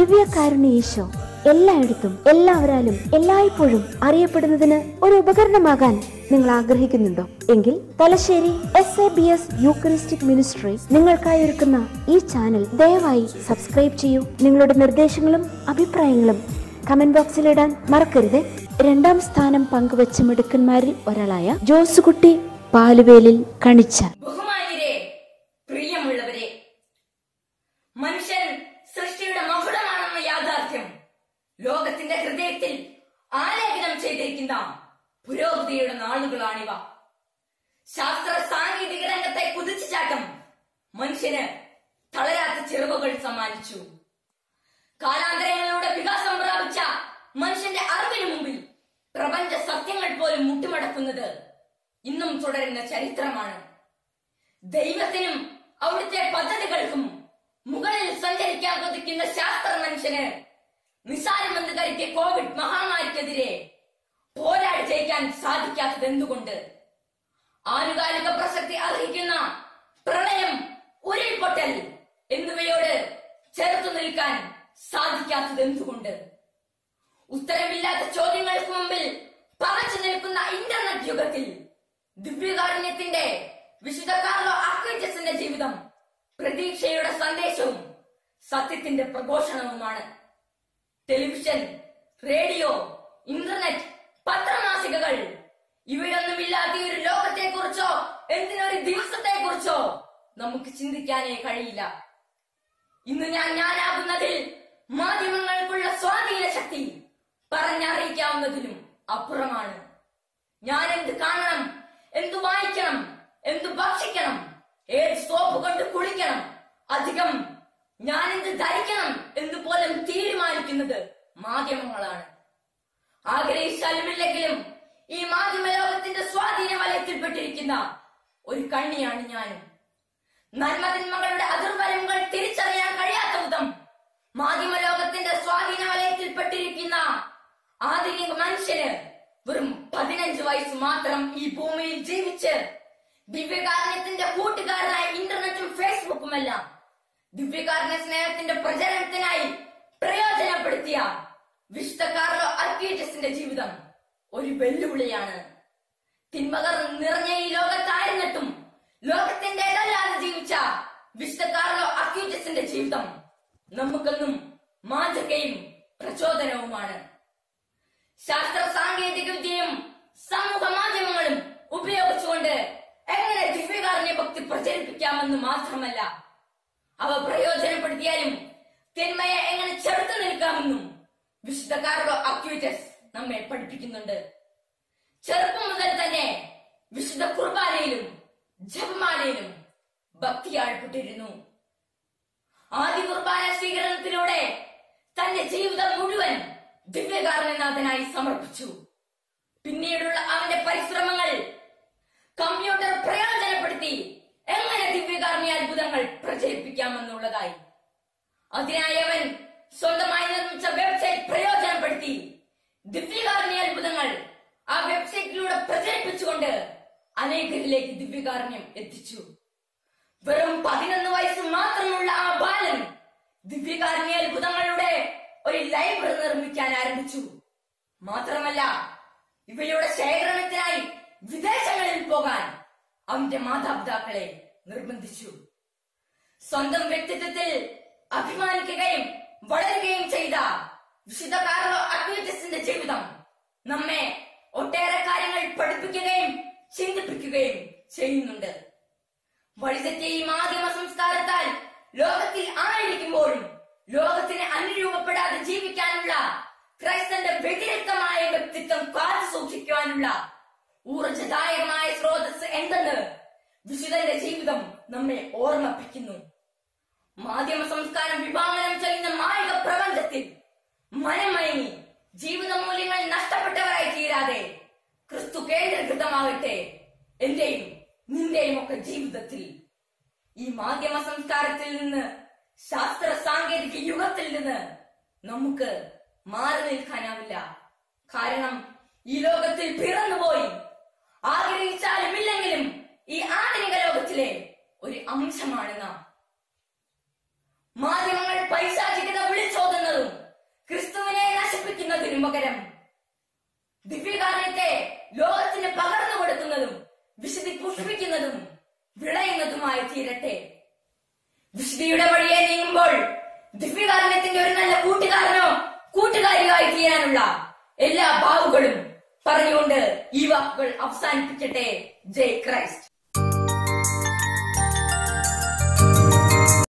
ദിവ്യകാരുണ്യ ഈശോ എല്ലായിടത്തും എല്ലാവരാലും എല്ലായ്പ്പോഴും അറിയപ്പെടുന്നതിന് ഒരു ഉപകരണമാകാൻ നിങ്ങൾ ആഗ്രഹിക്കുന്നുണ്ടോ എങ്കിൽ Thalassery S A B S Eucharistic ministry നിങ്ങൾക്കായി ഒരുക്കുന്ന ഈ ചാനൽ ദയവായി സബ്സ്ക്രൈബ് ചെയ്യൂ നിങ്ങളുടെ നിർദ്ദേശങ്ങളും അഭിപ്രായങ്ങളും കമന്റ് ബോക്സിൽ ഇടാൻ മറക്കരുത് രണ്ടാം സ്ഥാനം പങ്കുവച്ച മിടുക്കന്മാരിൽ ഒരാളായ ജോസുകുട്ടി പാലുവേലിൽ കണിച്ചാൽ ബഹുമാന്യരെ പ്രിയമുള്ളവരെ മനുഷ്യൻ സൃഷ്ടിയുടെ മകുടമാണെന്ന യാഥാർത്ഥ്യം ലോകത്തിന്റെ ഹൃദയത്തിൽ ആലേഖനം ചെയ്തിരിക്കുന്ന പുരോഗതിയുടെ നാളുകളാണിവ ശാസ്ത്ര സാങ്കേതിക രംഗത്തെ കുതിച്ചുചാട്ടം മനുഷ്യന് തളരാത്ത ചിറവുകൾ സമ്മാനിച്ചു കാലാന്തരങ്ങളിലൂടെ വികാസം പ്രാപിച്ച മനുഷ്യന്റെ അറിവിന് മുമ്പിൽ പ്രപഞ്ച സത്യങ്ങൾ പോലും മുട്ടുമടക്കുന്നത് ഇന്നും തുടരുന്ന ചരിത്രമാണ് ദൈവത്തിനും അവിടുത്തെ പദ്ധതികൾക്കും മുകളിൽ സഞ്ചരിക്കാൻ കൊതിക്കുന്ന ശാസ്ത്ര മനുഷ്യന് നിസാരമെന്ന് കരുതിയ കോവിഡ് മഹാമാരിക്കെതിരെ പോരാടി ജയിക്കാൻ സാധിക്കാത്തത് എന്തുകൊണ്ട് ആനുകാലിക പ്രസക്തി അർഹിക്കുന്ന പ്രളയം ഉരുൾപൊട്ടൽ എന്നിവയോട് ചെറുത്തു നിൽക്കാൻ സാധിക്കാത്തത് എന്തുകൊണ്ട് ഉത്തരമില്ലാത്ത ചോദ്യങ്ങൾക്ക് മുമ്പിൽ പകച്ചു നിൽക്കുന്ന ഇന്റർനെറ്റ് യുഗത്തിൽ ദിവ്യകാരുണ്യത്തിന്റെ വിശുദ്ധ കാർലോ അക്വൈറ്റസിന്റെ ജീവിതം പ്രതീക്ഷയുടെ സന്ദേശവും സത്യത്തിന്റെ പ്രഘോഷണവുമാണ് ടെലിവിഷൻ റേഡിയോ ഇന്റർനെറ്റ് പത്രമാസികകൾ ഇവയൊന്നുമില്ലാത്ത ഈ ഒരു ലോകത്തെ കുറിച്ചോ എന്തിനൊരു ദിവസത്തെ കുറിച്ചോ നമുക്ക് ചിന്തിക്കാനേ കഴിയില്ല ഇന്ന് ഞാൻ ഞാനാകുന്നതിൽ മാധ്യമങ്ങൾക്കുള്ള സ്വാധീന ശക്തി പറഞ്ഞറിയിക്കാവുന്നതിലും അപ്പുറമാണ് ഞാൻ എന്ത് കാണണം എന്ത് വായിക്കണം എന്ത് ഭക്ഷിക്കണം ഏത് സോപ്പ് കൊണ്ട് കുളിക്കണം അധികം ഞാൻ എന്ത് ധരിക്കണം എന്ന് പോലും തീരുമാനിക്കുന്നത് മാധ്യമങ്ങളാണ് ആഗ്രഹിച്ചാലുമില്ലെങ്കിലും ഈ മാധ്യമ ലോകത്തിന്റെ സ്വാധീന വലയത്തിൽപ്പെട്ടിരിക്കുന്ന ഒരു കണ്ണിയാണ് ഞാനും നന്മതിന്മകളുടെ അതിർവരങ്ങൾ തിരിച്ചറിയാൻ കഴിയാത്ത വിധം മാധ്യമ ലോകത്തിന്റെ സ്വാധീന വലയത്തിൽപ്പെട്ടിരിക്കുന്ന ആധുനിക മനുഷ്യന് വെറും പതിനഞ്ച് വയസ്സ് മാത്രം ഈ ഭൂമിയിൽ ജീവിച്ച് ദിവ്യകാരുണ്യത്തിന്റെ കൂട്ടുകാരനായ ഇന്റർനെറ്റും ഫേസ്ബുക്കുമെല്ലാം ദിവ്യകാരുണ്യ സ്നേഹത്തിന്റെ പ്രചരണത്തിനായി പ്രയോജനപ്പെടുത്തിയ വിശുദ്ധ കാർലോ അർക്കീറ്റസിന്റെ ജീവിതം ഒരു വെല്ലുവിളിയാണ് തിന്മകർ നിറഞ്ഞ ഈ ലോകത്തായിരുന്നിട്ടും ലോകത്തിന്റേതല്ലാതെ ജീവിച്ച വിശുദ്ധ കാർലോ അക്യൂറ്റസിന്റെ ജീവിതം നമുക്കെന്നും മാതൃകയും പ്രചോദനവുമാണ് ശാസ്ത്ര സാങ്കേതിക വിദ്യയും സമൂഹ മാധ്യമങ്ങളും ഉപയോഗിച്ചുകൊണ്ട് എങ്ങനെ ദിവ്യകാരുണ്യ ഭക്തി പ്രചരിപ്പിക്കാമെന്ന് മാത്രമല്ല അവ പ്രയോജനപ്പെടുത്തിയാലും തിന്മയെ എങ്ങനെ ചെറുത്തു നിൽക്കാമെന്നും വിശുദ്ധ കാർലോ അക്യൂറ്റസ് നമ്മെ പഠിപ്പിക്കുന്നുണ്ട് ചെറുപ്പം മുതൽ തന്നെ വിശുദ്ധ കുർബാനയിലും ജപമാലയിലും ഭക്തിയാഴ്പ്പെട്ടിരുന്നു ആദ്യ കുർബാന സ്വീകരണത്തിലൂടെ തന്റെ ജീവിതം മുഴുവൻ ദിവ്യകാരണനാഥനായി സമർപ്പിച്ചു പിന്നീടുള്ള അവന്റെ പരിശ്രമങ്ങൾ കമ്പ്യൂട്ടർ പ്രയോജനപ്പെടുത്തി എങ്ങനെ ദിവ്യകാരുണ്യ അത്ഭുതങ്ങൾ പ്രചരിപ്പിക്കാമെന്നുള്ളതായി അതിനായി അവൻ സ്വന്തമായി നിർമ്മിച്ച വെബ്സൈറ്റ് പ്രയോജനപ്പെടുത്തി ദിവ്യകാരുണ്യ അത്ഭുതങ്ങൾ ആ വെബ്സൈറ്റിലൂടെ പ്രചരിപ്പിച്ചുകൊണ്ട് അനേകരിലേക്ക് ദിവ്യകാരുണ്യം എത്തിച്ചു വെറും പതിനൊന്ന് വയസ്സ് മാത്രമുള്ള ആ ബാലൻ ദിവ്യകാരുണ്യ അത്ഭുതങ്ങളുടെ ഒരു ലൈബ്രറി നിർമ്മിക്കാൻ ആരംഭിച്ചു മാത്രമല്ല ഇവയുടെ ശേഖരണത്തിനായി വിദേശങ്ങളിൽ പോകാൻ അവന്റെ മാതാപിതാക്കളെ നിർബന്ധിച്ചു സ്വന്തം വ്യക്തിത്വത്തിൽ അഭിമാനിക്കുകയും വളരുകയും ചെയ്ത വിശുദ്ധ കാർലോ അക്വീറ്റസിന്റെ ജീവിതം നമ്മെ ഒട്ടേറെ കാര്യങ്ങൾ പഠിപ്പിക്കുകയും ചിന്തിപ്പിക്കുകയും ചെയ്യുന്നുണ്ട് വഴിതെറ്റിയ ഈ മാധ്യമ സംസ്കാരത്താൽ ലോകത്തിൽ ആയിരിക്കുമ്പോഴും ലോകത്തിന് അനുരൂപപ്പെടാതെ ജീവിക്കാനുള്ള ക്രൈസ്തന്റെ വ്യതിരിക്തമായ വ്യക്തിത്വം കാത്തു സൂക്ഷിക്കുവാനുള്ള ഊർജദായകമായ സ്രോതസ് എന്തെന്ന് വിശുദ്ധന്റെ ജീവിതം നമ്മെ ഓർമ്മിപ്പിക്കുന്നു മാധ്യമ സംസ്കാരം വിഭാവനം ചെയ്യുന്ന മായിക പ്രപഞ്ചത്തിൽ മനമയങ്ങി ജീവിത മൂല്യങ്ങൾ നഷ്ടപ്പെട്ടവരായി തീരാതെ ക്രിസ്തു കേന്ദ്രീകൃതമാകട്ടെ എന്റെയും നിന്റെയും ഒക്കെ ജീവിതത്തിൽ ഈ മാധ്യമ സംസ്കാരത്തിൽ നിന്ന് ശാസ്ത്ര സാങ്കേതിക യുഗത്തിൽ നിന്ന് നമുക്ക് മാറി നിൽക്കാനാവില്ല കാരണം ഈ ലോകത്തിൽ പിറന്നുപോയി ആഗ്രഹിച്ചാലും ഇല്ലെങ്കിലും ഈ ആധുനിക ലോകത്തിലെ ഒരു അംശമാണ് നാം മാധ്യമങ്ങൾ പൈശാചികത വിളിച്ചോതുന്നതും ദിവ്യകാരുണ്യത്തിന്റെ ഒരു നല്ല കൂട്ടുകാരനോ കൂട്ടുകാരിയോ ആയി തീരാനുള്ള എല്ലാ ഭാവുകളും പറഞ്ഞുകൊണ്ട് ഈ വാക്കുകൾ അവസാനിപ്പിക്കട്ടെ ജയ് ക്രൈസ്റ്റ്